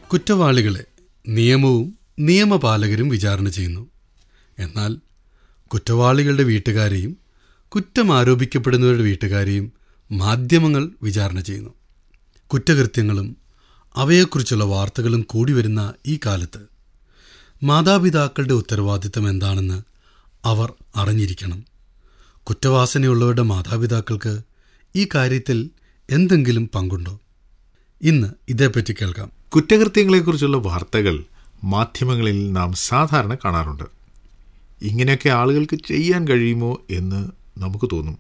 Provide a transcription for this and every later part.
കുറ്റവാളികളെ നിയമവും നിയമപാലകരും വിചാരണ ചെയ്യുന്നു എന്നാൽ കുറ്റവാളികളുടെ വീട്ടുകാരെയും കുറ്റം ആരോപിക്കപ്പെടുന്നവരുടെ വീട്ടുകാരെയും മാധ്യമങ്ങൾ വിചാരണ ചെയ്യുന്നു കുറ്റകൃത്യങ്ങളും അവയെക്കുറിച്ചുള്ള വാർത്തകളും കൂടി വരുന്ന ഈ കാലത്ത് മാതാപിതാക്കളുടെ ഉത്തരവാദിത്തം എന്താണെന്ന് അവർ അറിഞ്ഞിരിക്കണം കുറ്റവാസനയുള്ളവരുടെ മാതാപിതാക്കൾക്ക് ഈ കാര്യത്തിൽ എന്തെങ്കിലും പങ്കുണ്ടോ ഇന്ന് ഇതേപ്പറ്റി കേൾക്കാം കുറ്റകൃത്യങ്ങളെക്കുറിച്ചുള്ള വാർത്തകൾ മാധ്യമങ്ങളിൽ നാം സാധാരണ കാണാറുണ്ട് ഇങ്ങനെയൊക്കെ ആളുകൾക്ക് ചെയ്യാൻ കഴിയുമോ എന്ന് നമുക്ക് തോന്നും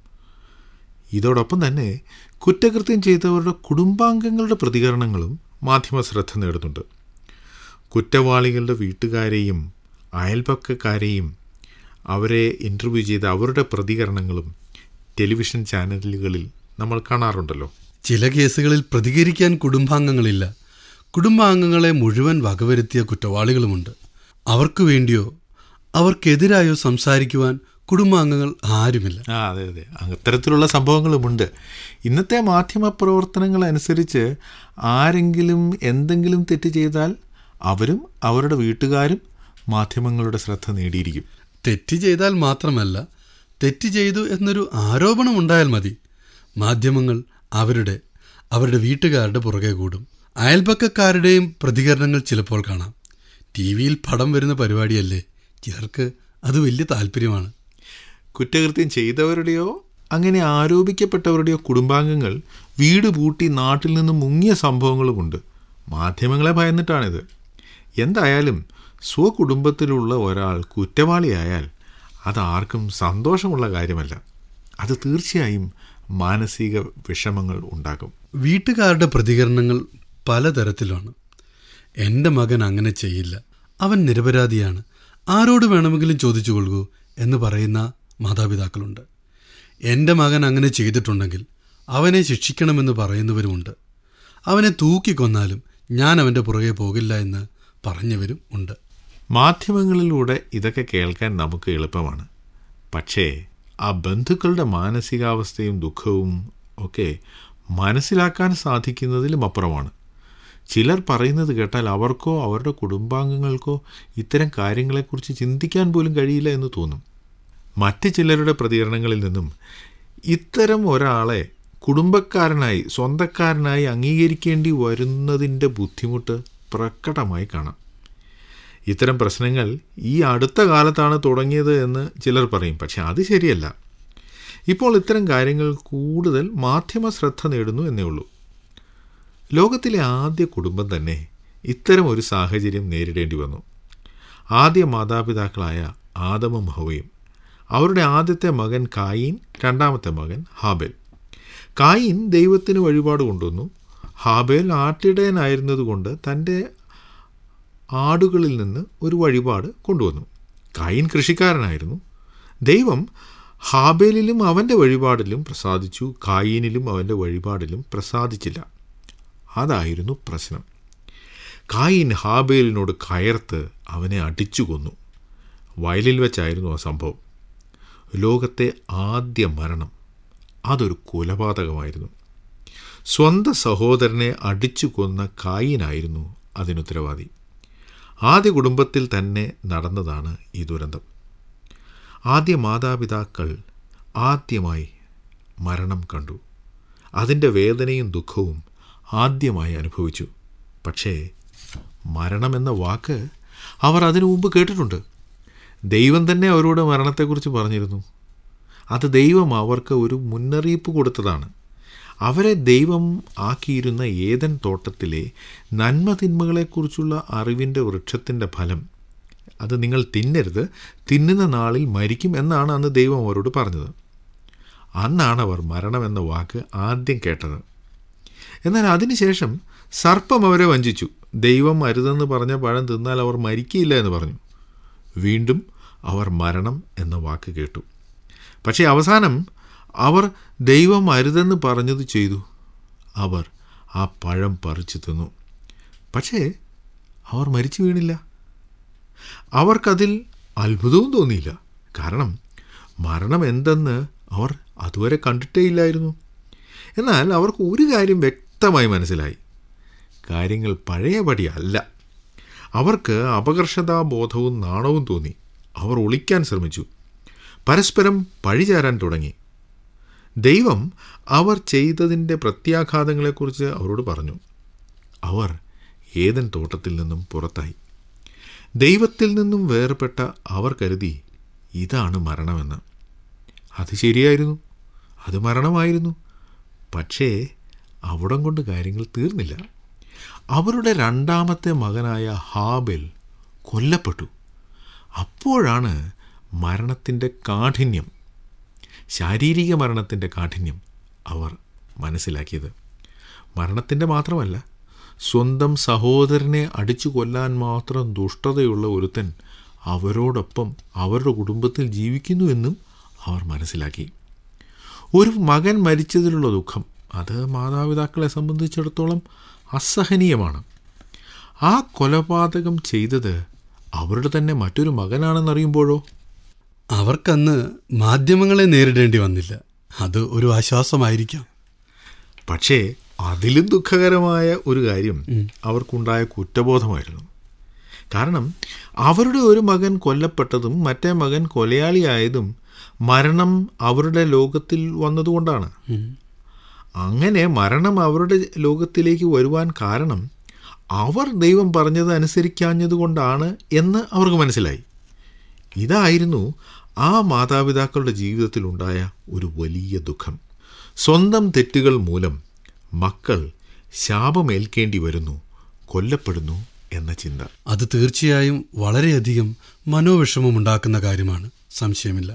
ഇതോടൊപ്പം തന്നെ കുറ്റകൃത്യം ചെയ്തവരുടെ കുടുംബാംഗങ്ങളുടെ പ്രതികരണങ്ങളും മാധ്യമ ശ്രദ്ധ നേടുന്നുണ്ട് കുറ്റവാളികളുടെ വീട്ടുകാരെയും അയൽപക്കക്കാരെയും അവരെ ഇൻ്റർവ്യൂ ചെയ്ത അവരുടെ പ്രതികരണങ്ങളും ടെലിവിഷൻ ചാനലുകളിൽ നമ്മൾ കാണാറുണ്ടല്ലോ ചില കേസുകളിൽ പ്രതികരിക്കാൻ കുടുംബാംഗങ്ങളില്ല കുടുംബാംഗങ്ങളെ മുഴുവൻ വകവരുത്തിയ കുറ്റവാളികളുമുണ്ട് അവർക്ക് വേണ്ടിയോ അവർക്കെതിരായോ സംസാരിക്കുവാൻ കുടുംബാംഗങ്ങൾ ആരുമില്ല ആ അതെ അതെ അത്തരത്തിലുള്ള സംഭവങ്ങളുമുണ്ട് ഇന്നത്തെ മാധ്യമ പ്രവർത്തനങ്ങൾ അനുസരിച്ച് ആരെങ്കിലും എന്തെങ്കിലും തെറ്റ് ചെയ്താൽ അവരും അവരുടെ വീട്ടുകാരും മാധ്യമങ്ങളുടെ ശ്രദ്ധ നേടിയിരിക്കും തെറ്റ് ചെയ്താൽ മാത്രമല്ല തെറ്റ് ചെയ്തു എന്നൊരു ആരോപണം ഉണ്ടായാൽ മതി മാധ്യമങ്ങൾ അവരുടെ അവരുടെ വീട്ടുകാരുടെ പുറകെ കൂടും അയൽപക്കക്കാരുടെയും പ്രതികരണങ്ങൾ ചിലപ്പോൾ കാണാം ടി വിയിൽ പടം വരുന്ന പരിപാടിയല്ലേ ചിലർക്ക് അത് വലിയ താല്പര്യമാണ് കുറ്റകൃത്യം ചെയ്തവരുടെയോ അങ്ങനെ ആരോപിക്കപ്പെട്ടവരുടെയോ കുടുംബാംഗങ്ങൾ വീട് പൂട്ടി നാട്ടിൽ നിന്ന് മുങ്ങിയ സംഭവങ്ങളുമുണ്ട് മാധ്യമങ്ങളെ ഭയന്നിട്ടാണിത് എന്തായാലും സ്വകുടുംബത്തിലുള്ള ഒരാൾ കുറ്റവാളിയായാൽ അത് ആർക്കും സന്തോഷമുള്ള കാര്യമല്ല അത് തീർച്ചയായും മാനസിക വിഷമങ്ങൾ ഉണ്ടാക്കും വീട്ടുകാരുടെ പ്രതികരണങ്ങൾ പലതരത്തിലാണ് എൻ്റെ മകൻ അങ്ങനെ ചെയ്യില്ല അവൻ നിരപരാധിയാണ് ആരോട് വേണമെങ്കിലും ചോദിച്ചു കൊള്ളൂ എന്ന് പറയുന്ന മാതാപിതാക്കളുണ്ട് എൻ്റെ മകൻ അങ്ങനെ ചെയ്തിട്ടുണ്ടെങ്കിൽ അവനെ ശിക്ഷിക്കണമെന്ന് പറയുന്നവരുമുണ്ട് അവനെ തൂക്കിക്കൊന്നാലും ഞാൻ അവൻ്റെ പുറകെ പോകില്ല എന്ന് പറഞ്ഞവരും ഉണ്ട് മാധ്യമങ്ങളിലൂടെ ഇതൊക്കെ കേൾക്കാൻ നമുക്ക് എളുപ്പമാണ് പക്ഷേ ആ ബന്ധുക്കളുടെ മാനസികാവസ്ഥയും ദുഃഖവും ഒക്കെ മനസ്സിലാക്കാൻ സാധിക്കുന്നതിലും അപ്പുറമാണ് ചിലർ പറയുന്നത് കേട്ടാൽ അവർക്കോ അവരുടെ കുടുംബാംഗങ്ങൾക്കോ ഇത്തരം കാര്യങ്ങളെക്കുറിച്ച് ചിന്തിക്കാൻ പോലും കഴിയില്ല എന്ന് തോന്നും മറ്റ് ചിലരുടെ പ്രതികരണങ്ങളിൽ നിന്നും ഇത്തരം ഒരാളെ കുടുംബക്കാരനായി സ്വന്തക്കാരനായി അംഗീകരിക്കേണ്ടി വരുന്നതിൻ്റെ ബുദ്ധിമുട്ട് പ്രകടമായി കാണാം ഇത്തരം പ്രശ്നങ്ങൾ ഈ അടുത്ത കാലത്താണ് തുടങ്ങിയത് എന്ന് ചിലർ പറയും പക്ഷെ അത് ശരിയല്ല ഇപ്പോൾ ഇത്തരം കാര്യങ്ങൾ കൂടുതൽ മാധ്യമ ശ്രദ്ധ നേടുന്നു എന്നേ ഉള്ളൂ ലോകത്തിലെ ആദ്യ കുടുംബം തന്നെ ഇത്തരം ഒരു സാഹചര്യം നേരിടേണ്ടി വന്നു ആദ്യ മാതാപിതാക്കളായ ആദമും ഹവയും അവരുടെ ആദ്യത്തെ മകൻ കായീൻ രണ്ടാമത്തെ മകൻ ഹാബേൽ കായീൻ ദൈവത്തിന് വഴിപാട് കൊണ്ടുവന്നു ഹാബേൽ ആട്ടിടയനായിരുന്നതുകൊണ്ട് തൻ്റെ ആടുകളിൽ നിന്ന് ഒരു വഴിപാട് കൊണ്ടുവന്നു കായിൻ കൃഷിക്കാരനായിരുന്നു ദൈവം ഹാബേലിലും അവൻ്റെ വഴിപാടിലും പ്രസാദിച്ചു കായീനിലും അവൻ്റെ വഴിപാടിലും പ്രസാദിച്ചില്ല അതായിരുന്നു പ്രശ്നം കായിൻ ഹാബേലിനോട് കയർത്ത് അവനെ അടിച്ചു കൊന്നു വയലിൽ വെച്ചായിരുന്നു ആ സംഭവം ലോകത്തെ ആദ്യ മരണം അതൊരു കൊലപാതകമായിരുന്നു സ്വന്തം സഹോദരനെ അടിച്ചു കൊന്ന കായിനായിരുന്നു അതിനുത്തരവാദി ആദ്യ കുടുംബത്തിൽ തന്നെ നടന്നതാണ് ഈ ദുരന്തം ആദ്യ മാതാപിതാക്കൾ ആദ്യമായി മരണം കണ്ടു അതിൻ്റെ വേദനയും ദുഃഖവും ആദ്യമായി അനുഭവിച്ചു പക്ഷേ മരണമെന്ന വാക്ക് അവർ അതിനു മുമ്പ് കേട്ടിട്ടുണ്ട് ദൈവം തന്നെ അവരോട് മരണത്തെക്കുറിച്ച് പറഞ്ഞിരുന്നു അത് ദൈവം അവർക്ക് ഒരു മുന്നറിയിപ്പ് കൊടുത്തതാണ് അവരെ ദൈവം ആക്കിയിരുന്ന ഏതൻ തോട്ടത്തിലെ നന്മ തിന്മകളെക്കുറിച്ചുള്ള അറിവിൻ്റെ വൃക്ഷത്തിൻ്റെ ഫലം അത് നിങ്ങൾ തിന്നരുത് തിന്നുന്ന നാളിൽ മരിക്കും എന്നാണ് അന്ന് ദൈവം അവരോട് പറഞ്ഞത് അന്നാണ് അവർ മരണമെന്ന വാക്ക് ആദ്യം കേട്ടത് എന്നാൽ അതിനുശേഷം സർപ്പം അവരെ വഞ്ചിച്ചു ദൈവം അരുതെന്ന് പറഞ്ഞ പഴം തിന്നാൽ അവർ മരിക്കില്ല എന്ന് പറഞ്ഞു വീണ്ടും അവർ മരണം എന്ന വാക്ക് കേട്ടു പക്ഷേ അവസാനം അവർ ദൈവം അരുതെന്ന് പറഞ്ഞത് ചെയ്തു അവർ ആ പഴം പറിച്ചു തിന്നു പക്ഷേ അവർ മരിച്ചു വീണില്ല അവർക്കതിൽ അത്ഭുതവും തോന്നിയില്ല കാരണം മരണം എന്തെന്ന് അവർ അതുവരെ കണ്ടിട്ടേയില്ലായിരുന്നു എന്നാൽ അവർക്ക് ഒരു കാര്യം വ്യക്തമായി മനസ്സിലായി കാര്യങ്ങൾ പഴയപടിയല്ല അവർക്ക് അപകർഷതാബോധവും നാണവും തോന്നി അവർ ഒളിക്കാൻ ശ്രമിച്ചു പരസ്പരം പഴിചാരാൻ തുടങ്ങി ദൈവം അവർ ചെയ്തതിൻ്റെ പ്രത്യാഘാതങ്ങളെക്കുറിച്ച് അവരോട് പറഞ്ഞു അവർ ഏതൻ തോട്ടത്തിൽ നിന്നും പുറത്തായി ദൈവത്തിൽ നിന്നും വേർപെട്ട അവർ കരുതി ഇതാണ് മരണമെന്ന് അത് ശരിയായിരുന്നു അത് മരണമായിരുന്നു പക്ഷേ അവിടം കൊണ്ട് കാര്യങ്ങൾ തീർന്നില്ല അവരുടെ രണ്ടാമത്തെ മകനായ ഹാബെൽ കൊല്ലപ്പെട്ടു അപ്പോഴാണ് മരണത്തിൻ്റെ കാഠിന്യം ശാരീരിക മരണത്തിൻ്റെ കാഠിന്യം അവർ മനസ്സിലാക്കിയത് മരണത്തിൻ്റെ മാത്രമല്ല സ്വന്തം സഹോദരനെ അടിച്ചു കൊല്ലാൻ മാത്രം ദുഷ്ടതയുള്ള ഒരുത്തൻ അവരോടൊപ്പം അവരുടെ കുടുംബത്തിൽ ജീവിക്കുന്നുവെന്നും അവർ മനസ്സിലാക്കി ഒരു മകൻ മരിച്ചതിലുള്ള ദുഃഖം അത് മാതാപിതാക്കളെ സംബന്ധിച്ചിടത്തോളം അസഹനീയമാണ് ആ കൊലപാതകം ചെയ്തത് അവരുടെ തന്നെ മറ്റൊരു മകനാണെന്നറിയുമ്പോഴോ അവർക്കന്ന് മാധ്യമങ്ങളെ നേരിടേണ്ടി വന്നില്ല അത് ഒരു ആശ്വാസമായിരിക്കാം പക്ഷേ അതിലും ദുഃഖകരമായ ഒരു കാര്യം അവർക്കുണ്ടായ കുറ്റബോധമായിരുന്നു കാരണം അവരുടെ ഒരു മകൻ കൊല്ലപ്പെട്ടതും മറ്റേ മകൻ കൊലയാളിയായതും മരണം അവരുടെ ലോകത്തിൽ വന്നതുകൊണ്ടാണ് അങ്ങനെ മരണം അവരുടെ ലോകത്തിലേക്ക് വരുവാൻ കാരണം അവർ ദൈവം പറഞ്ഞത് അനുസരിക്കാഞ്ഞതുകൊണ്ടാണ് എന്ന് അവർക്ക് മനസ്സിലായി ഇതായിരുന്നു ആ മാതാപിതാക്കളുടെ ജീവിതത്തിലുണ്ടായ ഒരു വലിയ ദുഃഖം സ്വന്തം തെറ്റുകൾ മൂലം മക്കൾ ശാപമേൽക്കേണ്ടി വരുന്നു കൊല്ലപ്പെടുന്നു എന്ന ചിന്ത അത് തീർച്ചയായും വളരെയധികം മനോവിഷമമുണ്ടാക്കുന്ന കാര്യമാണ് സംശയമില്ല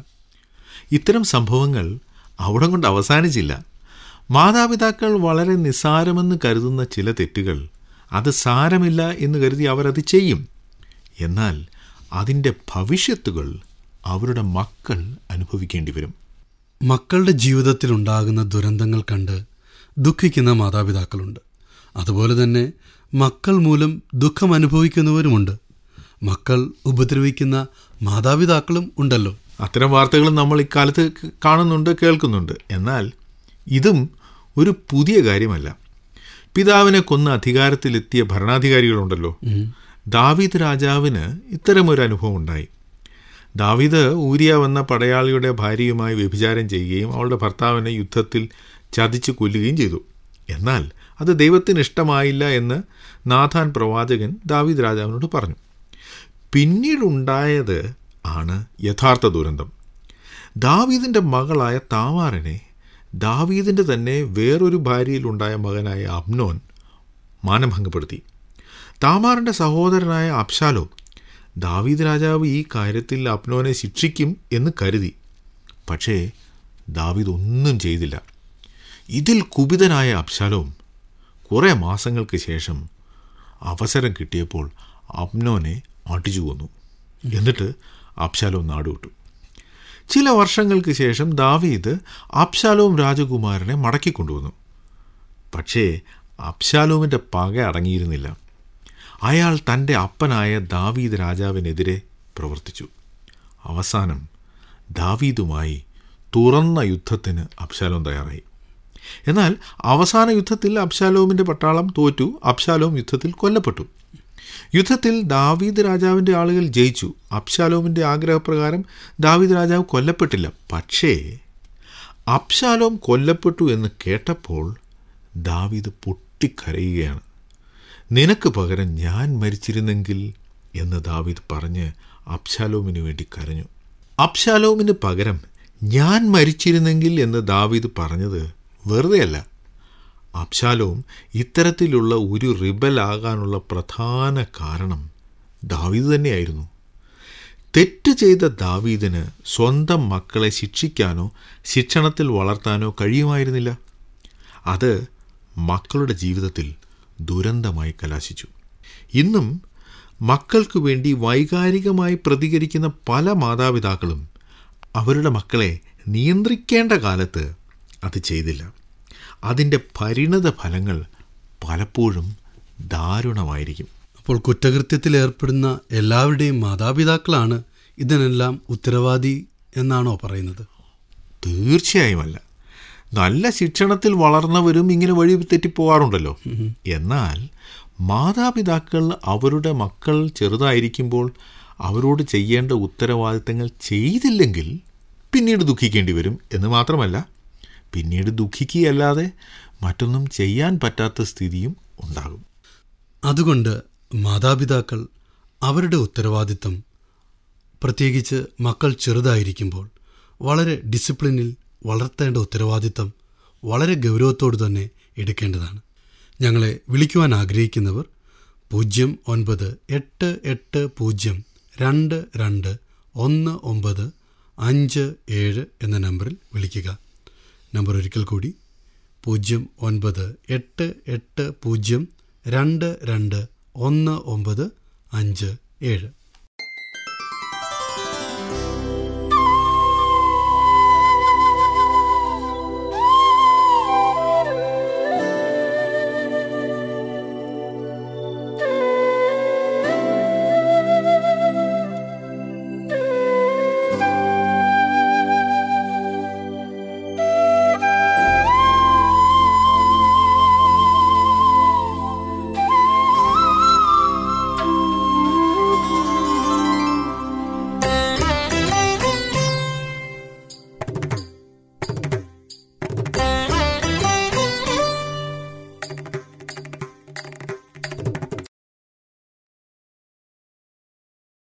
ഇത്തരം സംഭവങ്ങൾ അവിടം കൊണ്ട് അവസാനിച്ചില്ല മാതാപിതാക്കൾ വളരെ നിസ്സാരമെന്ന് കരുതുന്ന ചില തെറ്റുകൾ അത് സാരമില്ല എന്ന് കരുതി അവരത് ചെയ്യും എന്നാൽ അതിൻ്റെ ഭവിഷ്യത്തുകൾ അവരുടെ മക്കൾ അനുഭവിക്കേണ്ടി വരും മക്കളുടെ ജീവിതത്തിലുണ്ടാകുന്ന ദുരന്തങ്ങൾ കണ്ട് ദുഃഖിക്കുന്ന മാതാപിതാക്കളുണ്ട് അതുപോലെ തന്നെ മക്കൾ മൂലം ദുഃഖം അനുഭവിക്കുന്നവരുമുണ്ട് മക്കൾ ഉപദ്രവിക്കുന്ന മാതാപിതാക്കളും ഉണ്ടല്ലോ അത്തരം വാർത്തകളും നമ്മൾ ഇക്കാലത്ത് ക- കാണുന്നുണ്ട് കേൾക്കുന്നുണ്ട് എന്നാൽ ഇതും ഒരു പുതിയ കാര്യമല്ല പിതാവിനെ കൊന്ന് അധികാരത്തിലെത്തിയ ഭരണാധികാരികളുണ്ടല്ലോ ദാവീദ് രാജാവിന് ഇത്തരമൊരു അനുഭവം ഉണ്ടായി ദാവീദ് ഊരിയ വന്ന പടയാളിയുടെ ഭാര്യയുമായി വ്യഭിചാരം ചെയ്യുകയും അവളുടെ ഭർത്താവിനെ യുദ്ധത്തിൽ ചതിച്ചു കൊല്ലുകയും ചെയ്തു എന്നാൽ അത് ദൈവത്തിന് ഇഷ്ടമായില്ല എന്ന് നാഥാൻ പ്രവാചകൻ ദാവീദ് രാജാവിനോട് പറഞ്ഞു പിന്നീടുണ്ടായത് ആണ് യഥാർത്ഥ ദുരന്തം ദാവീദിൻ്റെ മകളായ താമാറിനെ ദാവീദിൻ്റെ തന്നെ വേറൊരു ഭാര്യയിലുണ്ടായ മകനായ അബ്നോൻ മാനഭംഗപ്പെടുത്തി താമാറിൻ്റെ സഹോദരനായ അബ്ശാലോ ദാവീദ് രാജാവ് ഈ കാര്യത്തിൽ അബ്നോനെ ശിക്ഷിക്കും എന്ന് കരുതി പക്ഷേ ദാവീദ് ഒന്നും ചെയ്തില്ല ഇതിൽ കുപിതനായ അബ്ശാലോം കുറേ മാസങ്ങൾക്ക് ശേഷം അവസരം കിട്ടിയപ്പോൾ അബ്നോനെ അടിച്ചു കൊന്നു എന്നിട്ട് അബ്ശാലോം നാടുവിട്ടു ചില വർഷങ്ങൾക്ക് ശേഷം ദാവീദ് അബ്ശാലോം രാജകുമാരനെ മടക്കിക്കൊണ്ടുവന്നു പക്ഷേ അബ്ശാലോമിൻ്റെ പക അടങ്ങിയിരുന്നില്ല അയാൾ തൻ്റെ അപ്പനായ ദാവീദ് രാജാവിനെതിരെ പ്രവർത്തിച്ചു അവസാനം ദാവീദുമായി തുറന്ന യുദ്ധത്തിന് അബ്ശാലോം തയ്യാറായി എന്നാൽ അവസാന യുദ്ധത്തിൽ അബ്ശാലോമിൻ്റെ പട്ടാളം തോറ്റു അബ്ശാലോം യുദ്ധത്തിൽ കൊല്ലപ്പെട്ടു യുദ്ധത്തിൽ ദാവീദ് രാജാവിൻ്റെ ആളുകൾ ജയിച്ചു അബ്ശാലോമിൻ്റെ ആഗ്രഹപ്രകാരം ദാവീദ് രാജാവ് കൊല്ലപ്പെട്ടില്ല പക്ഷേ അബ്ശാലോം കൊല്ലപ്പെട്ടു എന്ന് കേട്ടപ്പോൾ ദാവീദ് പൊട്ടിക്കരയുകയാണ് നിനക്ക് പകരം ഞാൻ മരിച്ചിരുന്നെങ്കിൽ എന്ന് ദാവീദ് പറഞ്ഞ് അബ്ശാലോമിന് വേണ്ടി കരഞ്ഞു അബ്ശാലോമിന് പകരം ഞാൻ മരിച്ചിരുന്നെങ്കിൽ എന്ന് ദാവീദ് പറഞ്ഞത് വെറുതെയല്ല അബ്ശാലോം ഇത്തരത്തിലുള്ള ഒരു റിബലാകാനുള്ള പ്രധാന കാരണം ദാവീദ് തന്നെയായിരുന്നു തെറ്റ് ചെയ്ത ദാവീദിന് സ്വന്തം മക്കളെ ശിക്ഷിക്കാനോ ശിക്ഷണത്തിൽ വളർത്താനോ കഴിയുമായിരുന്നില്ല അത് മക്കളുടെ ജീവിതത്തിൽ ദുരന്തമായി കലാശിച്ചു ഇന്നും മക്കൾക്ക് വേണ്ടി വൈകാരികമായി പ്രതികരിക്കുന്ന പല മാതാപിതാക്കളും അവരുടെ മക്കളെ നിയന്ത്രിക്കേണ്ട കാലത്ത് അത് ചെയ്തില്ല അതിൻ്റെ പരിണത ഫലങ്ങൾ പലപ്പോഴും ദാരുണമായിരിക്കും അപ്പോൾ കുറ്റകൃത്യത്തിൽ ഏർപ്പെടുന്ന എല്ലാവരുടെയും മാതാപിതാക്കളാണ് ഇതിനെല്ലാം ഉത്തരവാദി എന്നാണോ പറയുന്നത് തീർച്ചയായുമല്ല നല്ല ശിക്ഷണത്തിൽ വളർന്നവരും ഇങ്ങനെ വഴി തെറ്റിപ്പോവാറുണ്ടല്ലോ എന്നാൽ മാതാപിതാക്കൾ അവരുടെ മക്കൾ ചെറുതായിരിക്കുമ്പോൾ അവരോട് ചെയ്യേണ്ട ഉത്തരവാദിത്തങ്ങൾ ചെയ്തില്ലെങ്കിൽ പിന്നീട് ദുഃഖിക്കേണ്ടി വരും എന്ന് മാത്രമല്ല പിന്നീട് ദുഃഖിക്കുകയല്ലാതെ മറ്റൊന്നും ചെയ്യാൻ പറ്റാത്ത സ്ഥിതിയും ഉണ്ടാകും അതുകൊണ്ട് മാതാപിതാക്കൾ അവരുടെ ഉത്തരവാദിത്തം പ്രത്യേകിച്ച് മക്കൾ ചെറുതായിരിക്കുമ്പോൾ വളരെ ഡിസിപ്ലിനിൽ വളർത്തേണ്ട ഉത്തരവാദിത്തം വളരെ ഗൗരവത്തോடு തന്നെ എടുക്കേണ്ടതാണ് ഞങ്ങളെ വിളിക്കുവാൻ ആഗ്രഹിക്കുന്നവർ പൂജ്യം ഒൻപത് എട്ട് എട്ട് പൂജ്യം രണ്ട് രണ്ട് ഒന്ന് ഒമ്പത് അഞ്ച് ഏഴ് എന്ന നമ്പറിൽ വിളിക്കുക നമ്പർ ഒരിക്കൽ കൂടി പൂജ്യം ഒൻപത് എട്ട് എട്ട് പൂജ്യം രണ്ട് രണ്ട് ഒന്ന് ഒമ്പത് അഞ്ച് ഏഴ്